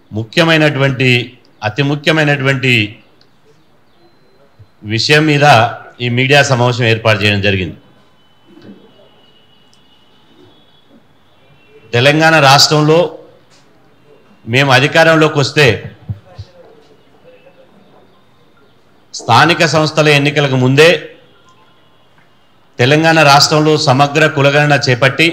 ముఖ్యమైనటువంటి అతి ముఖ్యమైనటువంటి విషయం మీద ఈ మీడియా సమావేశం ఏర్పాటు చేయడం జరిగింది తెలంగాణ రాష్ట్రంలో మేము అధికారంలోకి వస్తే స్థానిక సంస్థల ఎన్నికలకు ముందే తెలంగాణ రాష్ట్రంలో సమగ్ర కులగణన చేపట్టి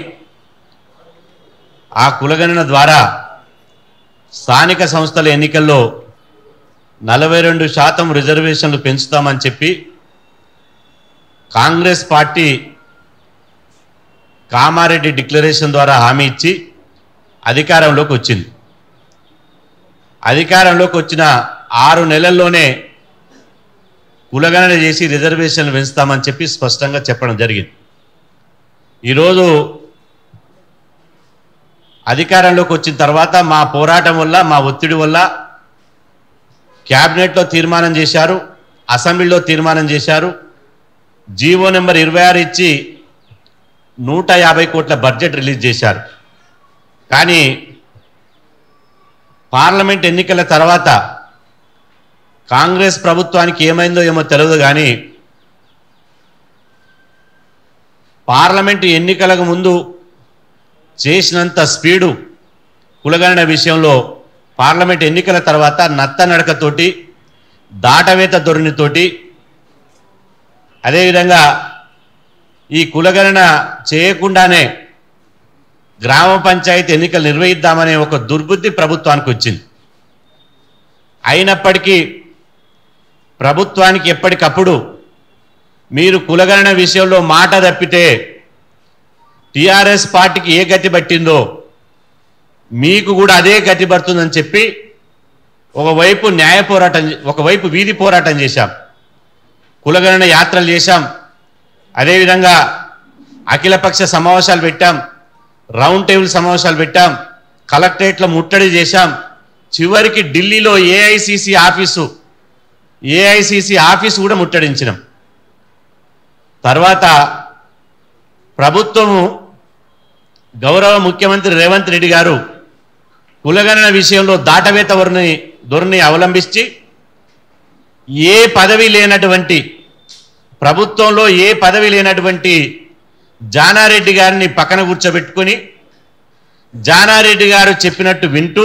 ఆ కులగణన ద్వారా స్థానిక సంస్థల ఎన్నికల్లో నలభై రెండు శాతం రిజర్వేషన్లు పెంచుతామని చెప్పి కాంగ్రెస్ పార్టీ కామారెడ్డి డిక్లరేషన్ ద్వారా హామీ ఇచ్చి అధికారంలోకి వచ్చింది అధికారంలోకి వచ్చిన ఆరు నెలల్లోనే కులగణన చేసి రిజర్వేషన్లు పెంచుతామని చెప్పి స్పష్టంగా చెప్పడం జరిగింది ఈరోజు అధికారంలోకి వచ్చిన తర్వాత మా పోరాటం వల్ల మా ఒత్తిడి వల్ల క్యాబినెట్లో తీర్మానం చేశారు అసెంబ్లీలో తీర్మానం చేశారు జీవో నెంబర్ ఇరవై ఆరు ఇచ్చి నూట యాభై కోట్ల బడ్జెట్ రిలీజ్ చేశారు కానీ పార్లమెంట్ ఎన్నికల తర్వాత కాంగ్రెస్ ప్రభుత్వానికి ఏమైందో ఏమో తెలియదు కానీ పార్లమెంటు ఎన్నికలకు ముందు చేసినంత స్పీడు కులగణన విషయంలో పార్లమెంట్ ఎన్నికల తర్వాత నత్త నడకతోటి దాటవేత ధోరణితోటి అదేవిధంగా ఈ కులగణన చేయకుండానే గ్రామ పంచాయతీ ఎన్నికలు నిర్వహిద్దామనే ఒక దుర్బుద్ధి ప్రభుత్వానికి వచ్చింది అయినప్పటికీ ప్రభుత్వానికి ఎప్పటికప్పుడు మీరు కులగణన విషయంలో మాట తప్పితే టిఆర్ఎస్ పార్టీకి ఏ గతి పట్టిందో మీకు కూడా అదే గతి పడుతుందని చెప్పి ఒకవైపు న్యాయ పోరాటం ఒకవైపు వీధి పోరాటం చేశాం కులగణన యాత్రలు చేశాం అదేవిధంగా అఖిలపక్ష సమావేశాలు పెట్టాం రౌండ్ టేబుల్ సమావేశాలు పెట్టాం కలెక్టరేట్లో ముట్టడి చేశాం చివరికి ఢిల్లీలో ఏఐసిసి ఆఫీసు ఏఐసిసి ఆఫీసు కూడా ముట్టడించినాం తర్వాత ప్రభుత్వము గౌరవ ముఖ్యమంత్రి రేవంత్ రెడ్డి గారు కులగణన విషయంలో దాటవేత ధోరణి ధోరణి అవలంబించి ఏ పదవి లేనటువంటి ప్రభుత్వంలో ఏ పదవి లేనటువంటి జానారెడ్డి గారిని పక్కన కూర్చోబెట్టుకొని జానారెడ్డి గారు చెప్పినట్టు వింటూ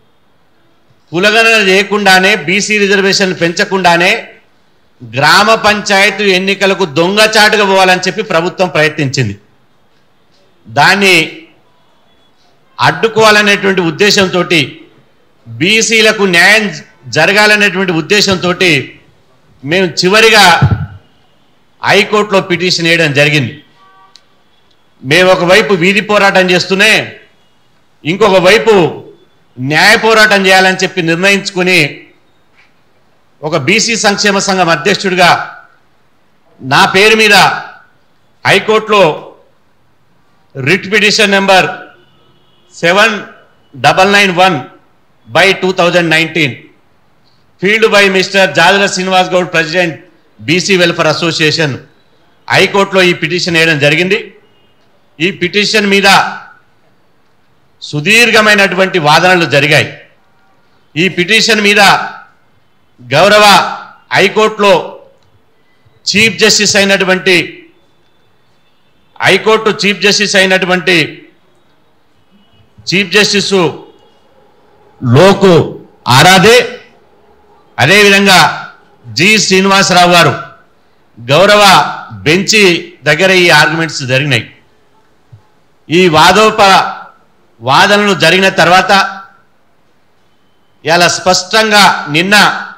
కులగణన చేయకుండానే బీసీ రిజర్వేషన్లు పెంచకుండానే గ్రామ పంచాయతీ ఎన్నికలకు దొంగచాటుగా పోవాలని చెప్పి ప్రభుత్వం ప్రయత్నించింది దాన్ని అడ్డుకోవాలనేటువంటి ఉద్దేశంతో బీసీలకు న్యాయం జరగాలనేటువంటి ఉద్దేశంతో మేము చివరిగా హైకోర్టులో పిటిషన్ వేయడం జరిగింది మేము ఒకవైపు వీధి పోరాటం చేస్తూనే ఇంకొక వైపు న్యాయ పోరాటం చేయాలని చెప్పి నిర్ణయించుకుని ఒక బీసీ సంక్షేమ సంఘం అధ్యక్షుడిగా నా పేరు మీద హైకోర్టులో writ petition number seven double nine one by two thousand nineteen filed by mister Jadula Srinivas Goud president BC welfare association హైకోర్టులో ఈ పిటిషన్ వేయడం జరిగింది ఈ పిటిషన్ మీద సుదీర్ఘమైనటువంటి వాదనలు జరిగాయి ఈ పిటిషన్ మీద గౌరవ హైకోర్టులో చీఫ్ జస్టిస్ అయినటువంటి హైకోర్టు చీఫ్ జస్టిస్ అయినటువంటి చీఫ్ జస్టిస్ లోకు ఆరాధే అదేవిధంగా జి శ్రీనివాసరావు గారు గౌరవ బెంచి దగ్గర ఈ ఆర్గ్యుమెంట్స్ జరిగినాయి ఈ వాదోప వాదనలు జరిగిన తర్వాత ఇలా స్పష్టంగా నిన్న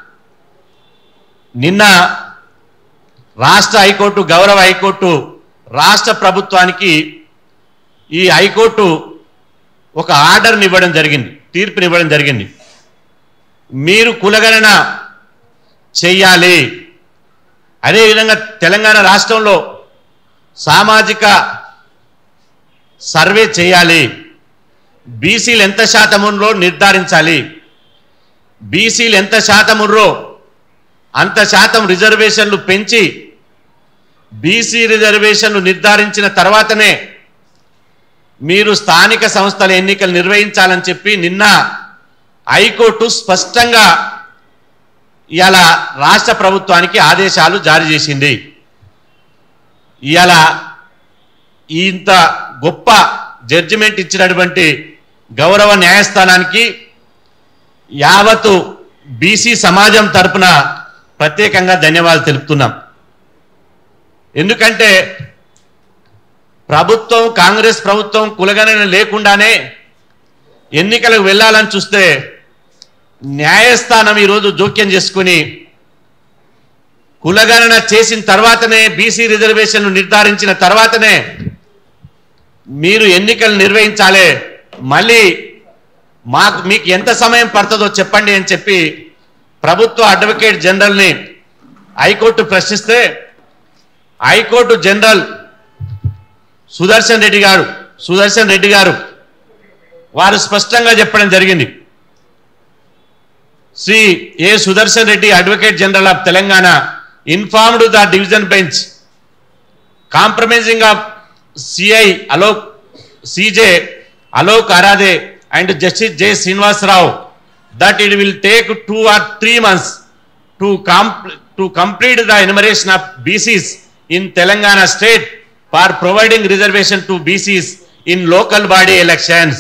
నిన్న రాష్ట్ర హైకోర్టు గౌరవ హైకోర్టు రాష్ట్ర ప్రభుత్వానికి ఈ హైకోర్టు ఒక ఆర్డర్ని ఇవ్వడం జరిగింది తీర్పునివ్వడం జరిగింది మీరు కులగణన చెయ్యాలి అదేవిధంగా తెలంగాణ రాష్ట్రంలో సామాజిక సర్వే చేయాలి బీసీలు ఎంత శాతములో నిర్ధారించాలి బీసీలు ఎంత శాతముర్రో అంత శాతం రిజర్వేషన్లు పెంచి బీసీ రిజర్వేషన్లు నిర్ధారించిన తర్వాతనే మీరు స్థానిక సంస్థల ఎన్నికలు నిర్వహించాలని చెప్పి నిన్న హైకోర్టు స్పష్టంగా ఇవాళ రాష్ట్ర ప్రభుత్వానికి ఆదేశాలు జారీ చేసింది ఇవాళ ఇంత గొప్ప జడ్జిమెంట్ ఇచ్చినటువంటి గౌరవ న్యాయస్థానానికి యావత్తు బీసీ సమాజం తరపున ప్రత్యేకంగా ధన్యవాదాలు తెలుపుతున్నాం ఎందుకంటే ప్రభుత్వం కాంగ్రెస్ ప్రభుత్వం కులగణన లేకుండానే ఎన్నికలకు వెళ్ళాలని చూస్తే న్యాయస్థానం ఈరోజు జోక్యం చేసుకుని కులగణన చేసిన తర్వాతనే బీసీ రిజర్వేషన్లు నిర్ధారించిన తర్వాతనే మీరు ఎన్నికలు నిర్వహించాలి మళ్ళీ మాకు మీకు ఎంత సమయం పడుతుందో చెప్పండి అని చెప్పి ప్రభుత్వ అడ్వకేట్ జనరల్ని హైకోర్టు ప్రశ్నిస్తే హైకోర్టు జనరల్ సుదర్శన్ రెడ్డి గారు సుదర్శన్ రెడ్డి గారు వారు స్పష్టంగా చెప్పడం జరిగింది Shri A Sudarshan Reddy advocate general of Telangana informed the division bench comprising of CI Alok CJ Alok Aradhe and justice J Srinivasarao that it will take two or three months to to complete the enumeration of BCs in Telangana state for providing reservation to BCs in local body elections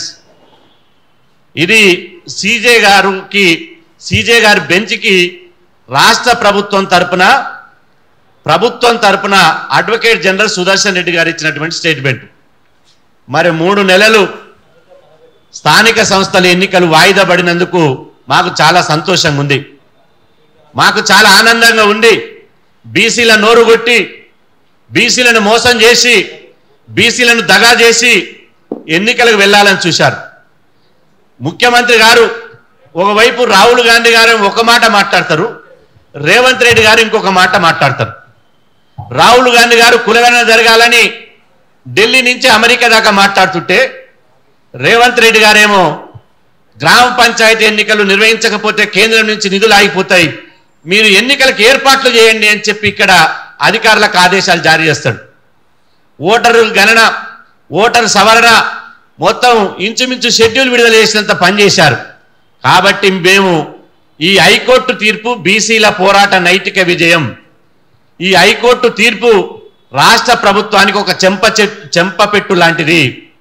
ఇది CJ గారికి CJ గారి బెంచ్కి రాష్ట్ర ప్రభుత్వం తరపున ప్రభుత్వం తరపున advocate general Sudarshan Reddy గారు ఇచ్చినటువంటి స్టేట్మెంట్ మరి మూడు నెలలు స్థానిక సంస్థల ఎన్నికలు వాయిదా పడినందుకు మాకు చాలా సంతోషంగా ఉంది మాకు చాలా ఆనందంగా ఉంది బీసీల నోరు కొట్టి బీసీలను మోసం చేసి బీసీలను దగా చేసి ఎన్నికలకు వెళ్ళాలని చూశారు ముఖ్యమంత్రి గారు ఒకవైపు రాహుల్ గాంధీ గారు ఒక మాట మాట్లాడతారు రేవంత్ రెడ్డి గారు ఇంకొక మాట మాట్లాడతారు రాహుల్ గాంధీ గారు కులగణన జరగాలని ఢిల్లీ నుంచి అమెరికా దాకా మాట్లాడుతుంటే రేవంత్ రెడ్డి గారేమో గ్రామ పంచాయతీ ఎన్నికలు నిర్వహించకపోతే కేంద్రం నుంచి నిధులు ఆగిపోతాయి మీరు ఎన్నికలకు ఏర్పాట్లు చేయండి అని చెప్పి ఇక్కడ అధికారులకు ఆదేశాలు జారీ చేస్తాడు ఓటరు గణన ఓటరు సవరణ మొత్తం ఇంచుమించు షెడ్యూల్ విడుదల చేసినంత పనిచేశారు కాబట్టి మేము ఈ హైకోర్టు తీర్పు బీసీల పోరాట నైతిక విజయం ఈ హైకోర్టు తీర్పు రాష్ట్ర ప్రభుత్వానికి ఒక చెంప చె- చెంపపెట్టు లాంటిది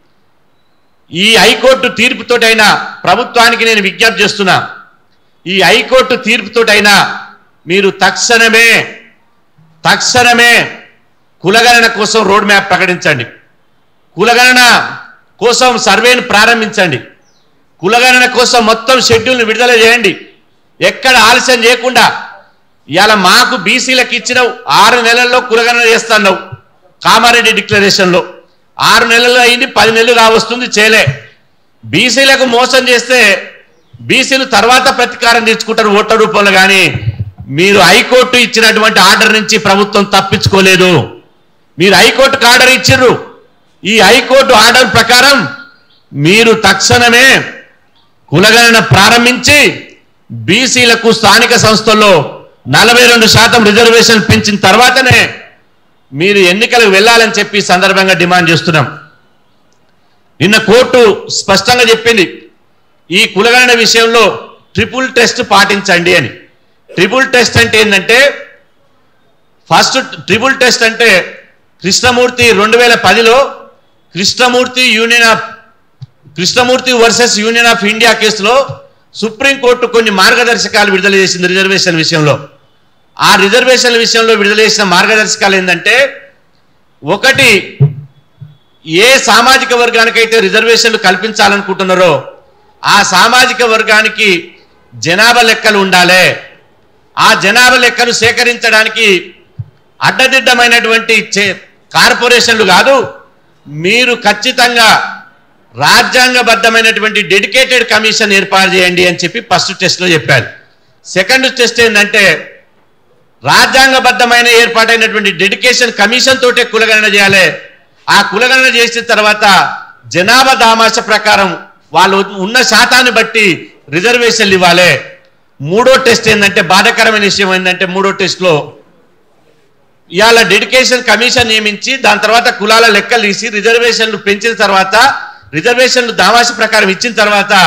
ఈ హైకోర్టు తీర్పుతోటైనా ప్రభుత్వానికి నేను విజ్ఞప్తి చేస్తున్నా ఈ హైకోర్టు తీర్పుతోటైనా మీరు తక్షణమే తక్షణమే కులగణన కోసం రోడ్ మ్యాప్ ప్రకటించండి కులగణన కోసం సర్వేను ప్రారంభించండి కులగణన కోసం మొత్తం షెడ్యూల్ని విడుదల చేయండి ఎక్కడ ఆలస్యం చేయకుండా ఇవాళ మాకు బీసీలకు ఇచ్చిన ఆరు నెలల్లో కులగణన చేస్తున్నావు కామారెడ్డి డిక్లరేషన్లో ఆరు నెలలు అయింది పది నెలలు కావస్తుంది చేయలే బీసీలకు మోసం చేస్తే బీసీలు తర్వాత ప్రతీకారం తీర్చుకుంటారు ఓట్ల రూపంలో కానీ మీరు హైకోర్టు ఇచ్చినటువంటి ఆర్డర్ నుంచి ప్రభుత్వం తప్పించుకోలేదు మీరు హైకోర్టుకు ఆర్డర్ ఇచ్చిర్రు ఈ హైకోర్టు ఆర్డర్ ప్రకారం మీరు తక్షణమే కులగణన ప్రారంభించి బీసీలకు స్థానిక సంస్థల్లో నలభై రెండు శాతం రిజర్వేషన్ పెంచిన తర్వాతనే మీరు ఎన్నికలకు వెళ్ళాలని చెప్పి ఈ సందర్భంగా డిమాండ్ చేస్తున్నాం నిన్న కోర్టు స్పష్టంగా చెప్పింది ఈ కులగణన విషయంలో ట్రిపుల్ టెస్ట్ పాటించండి అని ట్రిపుల్ టెస్ట్ అంటే ఏంటంటే ఫస్ట్ ట్రిపుల్ టెస్ట్ అంటే కృష్ణమూర్తి రెండు వేల పదిలో Krishnamurthy union of Krishnamurthy versus union of India కేసులో సుప్రీంకోర్టు కొన్ని మార్గదర్శకాలు విడుదల చేసింది రిజర్వేషన్ విషయంలో ఆ రిజర్వేషన్ల విషయంలో విడుదల చేసిన మార్గదర్శకాలు ఏంటంటే ఒకటి ఏ సామాజిక వర్గానికైతే రిజర్వేషన్లు కల్పించాలనుకుంటున్నారో ఆ సామాజిక వర్గానికి జనాభా లెక్కలు ఉండాలి ఆ జనాభా లెక్కలు సేకరించడానికి అడ్డదిడ్డమైనటువంటి చే- కార్పొరేషన్లు కాదు మీరు ఖచ్చితంగా రాజ్యాంగబద్ధమైనటువంటి డెడికేటెడ్ కమిషన్ ఏర్పాటు చేయండి అని చెప్పి ఫస్ట్ టెస్ట్లో చెప్పారు సెకండ్ టెస్ట్ ఏంటంటే రాజ్యాంగబద్ధమైన ఏర్పాటైనటువంటి డెడికేషన్ కమిషన్ తోటే కులగణన చేయాలి ఆ కులగణన చేసిన తర్వాత జనాభా దామాష ప్రకారం వాళ్ళు ఉన్న శాతాన్ని బట్టి రిజర్వేషన్లు ఇవ్వాలి మూడో టెస్ట్ ఏంటంటే బాధాకరమైన విషయం ఏంటంటే మూడో టెస్ట్లో ఇవాళ డెడికేషన్ కమిషన్ నియమించి దాని తర్వాత కులాల లెక్కలు తీసి రిజర్వేషన్లు పెంచిన తర్వాత రిజర్వేషన్లు దామాష ప్రకారం ఇచ్చిన తర్వాత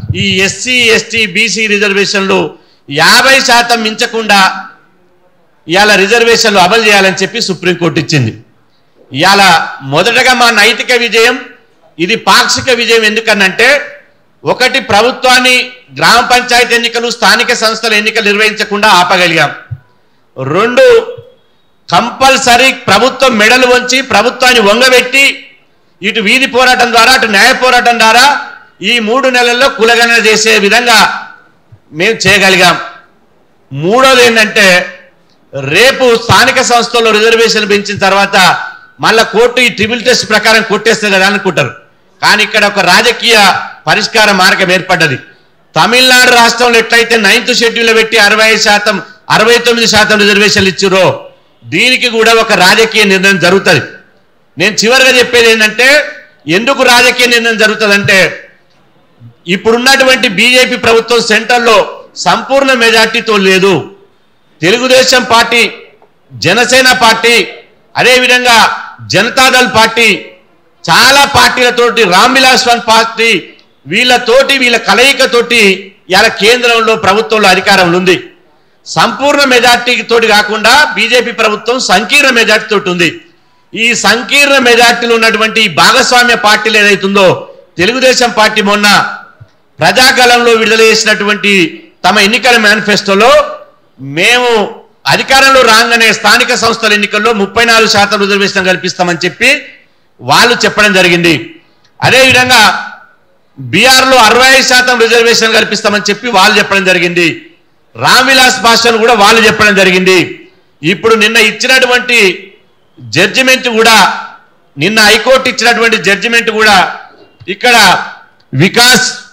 ఈ ఎస్సీ ఎస్టీ బీసీ రిజర్వేషన్లు యాభై శాతం మించకుండా ఇవాళ రిజర్వేషన్లు అమలు చేయాలని చెప్పి సుప్రీంకోర్టు ఇచ్చింది ఇవాళ మొదటగా మా నైతిక విజయం ఇది పాక్షిక విజయం ఎందుకనంటే ఒకటి ప్రభుత్వాన్ని గ్రామ పంచాయతీ ఎన్నికలు స్థానిక సంస్థల ఎన్నికలు నిర్వహించకుండా ఆపగలిగాం రెండు కంపల్సరీ ప్రభుత్వం మెడలు వంచి ప్రభుత్వాన్ని వంగబెట్టి ఇటు వీధి పోరాటం ద్వారా అటు న్యాయ పోరాటం ద్వారా ఈ మూడు నెలల్లో కులగణన చేసే విధంగా మేము చేయగలిగాం మూడోది ఏంటంటే రేపు స్థానిక సంస్థల్లో రిజర్వేషన్ పెంచిన తర్వాత మళ్ళా కోర్టు ఈ ట్రిబుల్ టెస్ట్ ప్రకారం కొట్టేస్తుంది కదా అనుకుంటారు కానీ ఇక్కడ ఒక రాజకీయ పరిష్కార మార్గం ఏర్పడ్డది తమిళనాడు రాష్ట్రంలో ఎట్లయితే నైన్త్ షెడ్యూల్ పెట్టి అరవై ఐదు శాతం అరవై తొమ్మిది శాతం రిజర్వేషన్లు ఇచ్చిరో దీనికి కూడా ఒక రాజకీయ నిర్ణయం జరుగుతుంది నేను చివరిగా చెప్పేది ఏంటంటే ఎందుకు రాజకీయ నిర్ణయం జరుగుతుందంటే ఇప్పుడున్నటువంటి బీజేపీ ప్రభుత్వం సెంట్రల్లో సంపూర్ణ మెజార్టీతో లేదు తెలుగుదేశం పార్టీ జనసేన పార్టీ అదేవిధంగా జనతాదళ్ పార్టీ చాలా పార్టీలతోటి రామ్ విలాస్ పాస్వాన్ పార్టీ వీళ్ళతోటి వీళ్ళ కలయికతోటి ఇలా కేంద్రంలో ప్రభుత్వంలో అధికారంలో ఉంది సంపూర్ణ మెజార్టీ తోటి కాకుండా బీజేపీ ప్రభుత్వం సంకీర్ణ మెజార్టీ తోటి ఉంది ఈ సంకీర్ణ మెజార్టీలో ఉన్నటువంటి ఈ భాగస్వామ్య పార్టీలు ఏదైతుందో తెలుగుదేశం పార్టీ మొన్న ప్రజాకాలంలో విడుదల చేసినటువంటి తమ ఎన్నికల మేనిఫెస్టోలో మేము అధికారంలో రాగానే స్థానిక సంస్థల ఎన్నికల్లో ముప్పై నాలుగు శాతం రిజర్వేషన్ కల్పిస్తామని చెప్పి వాళ్ళు చెప్పడం జరిగింది అదేవిధంగా బీఆర్లో అరవై ఐదు శాతం రిజర్వేషన్ కల్పిస్తామని చెప్పి వాళ్ళు చెప్పడం జరిగింది రామ్ విలాస్ భాషను కూడా వాళ్ళు చెప్పడం జరిగింది ఇప్పుడు నిన్న ఇచ్చినటువంటి జడ్జిమెంట్ కూడా నిన్న హైకోర్టు ఇచ్చినటువంటి జడ్జిమెంట్ కూడా ఇక్కడ వికాస్